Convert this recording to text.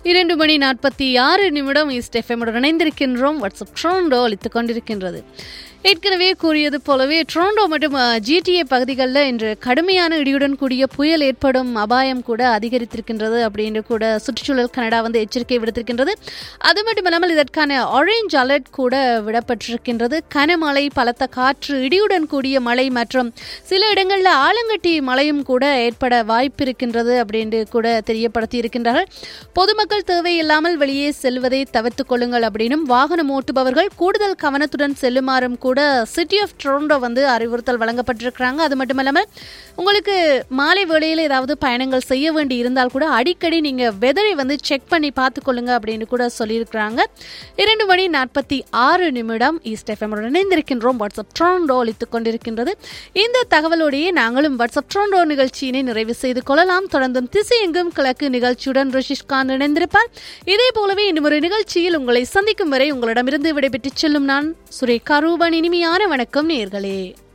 இரண்டு மணி நாற்பத்தி ஆறு நிமிடம் ஈஸ்ட் எஃப்எம்முடன் இணைந்திருக்கின்றோம் வாட்ஸ்அப் ட்ரோண்டோ அளித்துக் கொண்டிருக்கின்றது ஏற்கனவே கூறியது போலவே ட்ரோண்டோ மற்றும் ஜிடிஏ பகுதிகளில் இன்று கடுமையான இடியுடன் கூடிய புயல் ஏற்படும் அபாயம் கூட அதிகரித்திருக்கின்றது அப்படின்னு கூட சுற்றுச்சூழல் கனடா வந்து எச்சரிக்கை விடுத்திருக்கின்றது அது மட்டுமல்லாமல் இதற்கான ஆரஞ்ச் அலர்ட் கூட விடப்பட்டிருக்கின்றது கனமழை பலத்த காற்று இடியுடன் கூடிய மழை மற்றும் சில இடங்களில் ஆலங்கட்டி மழையும் கூட ஏற்பட வாய்ப்பு இருக்கின்றது அப்படின்னு கூட தெரியப்படுத்தி இருக்கின்றார்கள் பொதுமக்கள் தேவையில்லாமல் வெளியே செல்வதை தவிர்த்துக் கொள்ளுங்கள் அப்படின்னும் வாகனம் ஓட்டுபவர்கள் கூடுதல் கவனத்துடன் செல்லுமாறும் கூட சிட்டி ஆஃப் டொரண்டோ வந்து அறிவுறுத்தல் வழங்கப்பட்டிருக்கிறாங்க அது மட்டுமல்லாமல் உங்களுக்கு மாலை வேளையில் ஏதாவது பயணங்கள் செய்ய வேண்டி இருந்தால் கூட அடிக்கடி நீங்க வெதரை வந்து செக் பண்ணி பார்த்துக்கொள்ளுங்க அப்படின்னு கூட சொல்லியிருக்கிறாங்க இரண்டு மணி நாற்பத்தி ஆறு நிமிடம் ஈஸ்ட் எஃப்எம் இணைந்திருக்கின்றோம் வாட்ஸ்அப் ட்ரோண்டோ அளித்துக் கொண்டிருக்கின்றது இந்த தகவலோடையே நாங்களும் வாட்ஸ்அப் ட்ரோண்டோ நிகழ்ச்சியினை நிறைவு செய்து கொள்ளலாம் தொடர்ந்தும் திசை எங்கும் கிழக்கு நிகழ்ச்சியுடன் ரிஷிஷ் கான் இணைந்திருப்பார் இதே போலவே இன்னும் ஒரு நிகழ்ச்சியில் உங்களை சந்திக்கும் வரை உங்களிடமிருந்து விடைபெற்றுச் செல்லும் நான் சுரேகா ரூபன் இனிமையான வணக்கம் நேர்களே